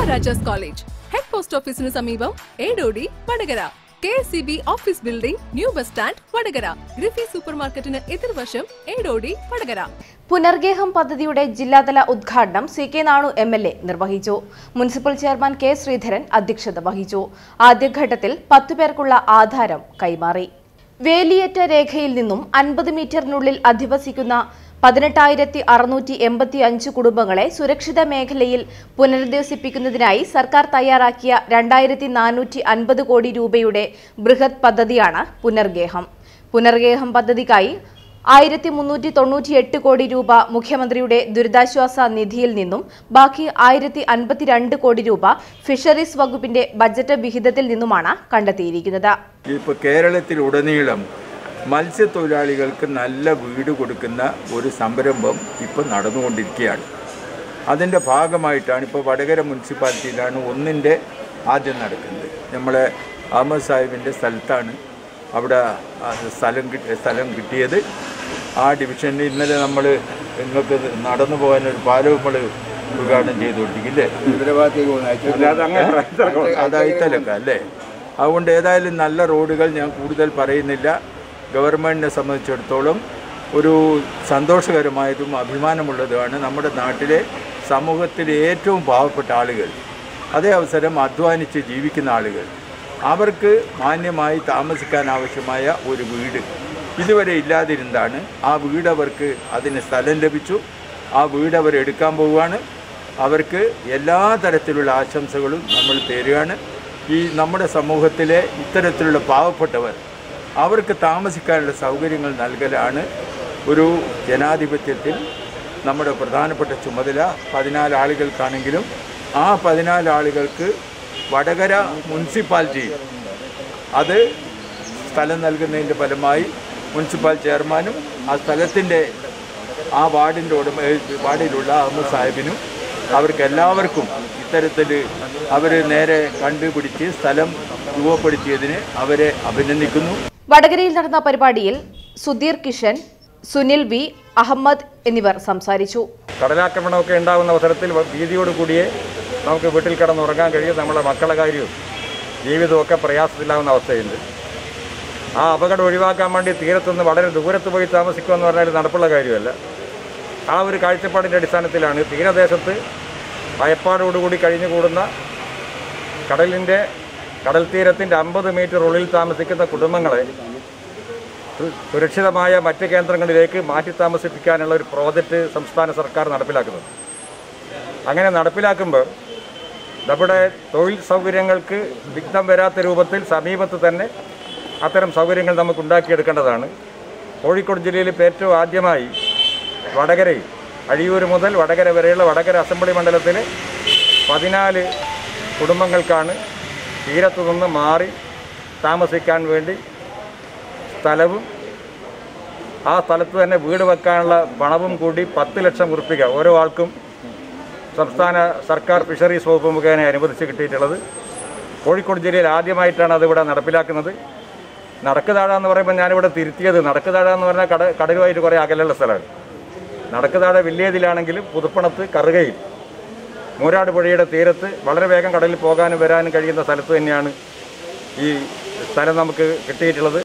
Maharajas college head post ഓഫീസിന് സമീപം Edodi Vadakara K S C B office building new bus stand Vadakara Griffy super മാർക്കറ്റിന് എതിർവശം ഏടോടി വടകര പുനർഗേഹം പദ്ധതിയുടെ ജില്ലാതല ഉദ്ഘാടനം C K Nanu M L A നിർവഹിച്ചു മുനിസിപ്പൽ ചെയർമാൻ കെ ശ്രീധരൻ അധ്യക്ഷത വഹിച്ചു ആദ്യഘട്ടത്തിൽ പത്തു പേർക്കുള്ള ആധാരം കൈമാറി വേലിയേറ്റ രേഖയിൽ നിന്നും അൻപത് മീറ്ററിനുള്ളിൽ അധിവസിക്കുന്ന പതിനെട്ടായിരത്തി അറുന്നൂറ്റി എൺപത്തി അഞ്ച് കുടുംബങ്ങളെ സുരക്ഷിത മേഖലയിൽ പുനരധിവസിപ്പിക്കുന്നതിനായി സർക്കാർ തയ്യാറാക്കിയ രണ്ടായിരത്തി നാനൂറ്റി അൻപത് കോടി രൂപയുടെ ബൃഹത് പദ്ധതിയാണ് പുനർഗേഹം പുനർഗേഹം പദ്ധതിക്കായി ആയിരത്തി മുന്നൂറ്റി തൊണ്ണൂറ്റി എട്ട് കോടി രൂപ മുഖ്യമന്ത്രിയുടെ ദുരിതാശ്വാസ നിധിയിൽ നിന്നും ബാക്കി ആയിരത്തി അൻപത്തിരണ്ട് കോടി രൂപ ഫിഷറീസ് വകുപ്പിന്റെ ബജറ്റ് വിഹിതത്തിൽ നിന്നുമാണ് കണ്ടെത്തിയിരിക്കുന്നത് ഇപ്പോൾ കേരളത്തിലുടനീളം മത്സ്യത്തൊഴിലാളികൾക്ക് നല്ല വീട് കൊടുക്കുന്ന ഒരു സംരംഭം ഇപ്പോൾ നടന്നുകൊണ്ടിരിക്കുകയാണ് അതിൻ്റെ ഭാഗമായിട്ടാണ് ഇപ്പോൾ വടകര മുനിസിപ്പാലിറ്റിയിലാണ് ഒന്നിൻ്റെ ആദ്യം നടക്കുന്നത് നമ്മളെ അഹമ്മദ് സാഹിബിൻ്റെ സ്ഥലത്താണ് അവിടെ ആ സ്ഥലം കിട്ടി സ്ഥലം കിട്ടിയത് ആ ഡിവിഷനിൽ ഇന്നലെ നമ്മൾ നിങ്ങൾക്ക് നടന്നു പോകാൻ ഒരു പാലവും നമ്മൾ ഉദ്ഘാടനം ചെയ്തുകൊണ്ടിരിക്കില്ലേ അതായിട്ടലൊക്കെ അല്ലേ അതുകൊണ്ട് ഏതായാലും നല്ല റോഡുകൾ ഞാൻ കൂടുതൽ പറയുന്നില്ല ഗവൺമെൻറ്റിനെ സംബന്ധിച്ചിടത്തോളം ഒരു സന്തോഷകരമായതും അഭിമാനമുള്ളതുമാണ് നമ്മുടെ നാട്ടിലെ സമൂഹത്തിലെ ഏറ്റവും പാവപ്പെട്ട ആളുകൾ അതേ അവസരം അധ്വാനിച്ച് ജീവിക്കുന്ന ആളുകൾ അവർക്ക് മാന്യമായി താമസിക്കാൻ ആവശ്യമായ ഒരു വീട് ഇതുവരെ ഇല്ലാതിരുന്നതാണ് ആ വീട് അവർക്ക് അതിന് സ്ഥലം ലഭിച്ചു ആ വീട് അവർ എടുക്കാൻ പോവുകയാണ് അവർക്ക് എല്ലാ തരത്തിലുള്ള ആശംസകളും നമ്മൾ തരികയാണ് ഈ നമ്മുടെ സമൂഹത്തിലെ ഇത്തരത്തിലുള്ള പാവപ്പെട്ടവർ അവർക്ക് താമസിക്കാനുള്ള സൗകര്യങ്ങൾ നൽകലാണ് ഒരു ജനാധിപത്യത്തിൽ നമ്മുടെ പ്രധാനപ്പെട്ട ചുമതല പതിനാല് ആളുകൾക്കാണെങ്കിലും ആ പതിനാല് ആളുകൾക്ക് വടകര മുനിസിപ്പാലിറ്റി അത് സ്ഥലം നൽകുന്നതിൻ്റെ ഫലമായി മുനിസിപ്പൽ ചെയർമാനും ആ സ്ഥലത്തിൻ്റെ ആ വാർഡിൻ്റെ ഉടമ വാർഡിലുള്ള അഹമ്മദ് സാഹിബിനും അവർക്ക് എല്ലാവർക്കും ഇത്തരത്തിൽ അവർ നേരെ കണ്ടുപിടിച്ച് സ്ഥലം രൂപപ്പെടുത്തിയതിന് അവരെ അഭിനന്ദിക്കുന്നു വടകരയിൽ നടന്ന പരിപാടിയിൽ സുധീർ കിഷൻ സുനിൽ വി അഹമ്മദ് എന്നിവർ സംസാരിച്ചു കടലാക്രമണമൊക്കെ ഉണ്ടാകുന്ന അവസരത്തിൽ ഭീതിയോട് കൂടിയേ നമുക്ക് വീട്ടിൽ കിടന്നുറങ്ങാൻ കഴിയും നമ്മുടെ മക്കളുടെ കാര്യവും ജീവിതമൊക്കെ പ്രയാസത്തിലാവുന്ന അവസ്ഥയുണ്ട് ആ അപകടം ഒഴിവാക്കാൻ വേണ്ടി തീരത്തുനിന്ന് വളരെ ദൂരത്ത് പോയി താമസിക്കുക എന്ന് പറഞ്ഞാൽ നടപ്പുള്ള കാര്യമല്ല ആ ഒരു കാഴ്ചപ്പാടിൻ്റെ അടിസ്ഥാനത്തിലാണ് തീരദേശത്ത് ഭയപ്പാടോടുകൂടി കഴിഞ്ഞുകൂടുന്ന കടലിൻ്റെ കടൽ തീരത്തിൻ്റെ അമ്പത് മീറ്റർ ഉള്ളിൽ താമസിക്കുന്ന കുടുംബങ്ങളെ സു- സുരക്ഷിതമായ മറ്റ് കേന്ദ്രങ്ങളിലേക്ക് മാറ്റി താമസിപ്പിക്കാനുള്ള ഒരു പ്രോജക്റ്റ് സംസ്ഥാന സർക്കാർ നടപ്പിലാക്കുന്നത് അങ്ങനെ നടപ്പിലാക്കുമ്പോൾ നമ്മുടെ തൊഴിൽ സൗകര്യങ്ങൾക്ക് വിഘ്നം വരാത്ത രൂപത്തിൽ സമീപത്ത് തന്നെ അത്തരം സൗകര്യങ്ങൾ നമുക്ക് ഉണ്ടാക്കിയെടുക്കേണ്ടതാണ് കോഴിക്കോട് ജില്ലയിൽ ഇപ്പോൾ ഏറ്റവും ആദ്യമായി വടകരയിൽ അഴിയൂർ മുതൽ വടകര വരെയുള്ള വടകര അസംബ്ലി മണ്ഡലത്തിലെ പതിനാല് കുടുംബങ്ങൾക്കാണ് തീരത്തു നിന്ന് മാറി താമസിക്കാൻ വേണ്ടി സ്ഥലവും ആ സ്ഥലത്ത് തന്നെ വീട് വെക്കാനുള്ള പണവും കൂടി പത്ത് ലക്ഷം ഉറുപ്പിക ഓരോ ആൾക്കും സംസ്ഥാന സർക്കാർ ഫിഷറീസ് വകുപ്പ് മുഖേന അനുവദിച്ച് കിട്ടിയിട്ടുള്ളത് കോഴിക്കോട് ജില്ലയിൽ ആദ്യമായിട്ടാണ് അതിവിടെ നടപ്പിലാക്കുന്നത് നടക്കുതാഴ എന്ന് പറയുമ്പോൾ ഞാനിവിടെ തിരുത്തിയത് നടക്കുതാഴ എന്ന് പറഞ്ഞാൽ കട കടലുമായിട്ട് കുറേ അകലുള്ള സ്ഥലമാണ് നടക്കുതാഴ വില്ലേജിലാണെങ്കിലും പുതുപ്പണത്ത് കറുകയിൽ മൂരാട് പുഴയുടെ തീരത്ത് വളരെ വേഗം കടലിൽ പോകാനും വരാനും കഴിയുന്ന സ്ഥലത്ത് തന്നെയാണ് ഈ സ്ഥലം നമുക്ക് കിട്ടിയിട്ടുള്ളത്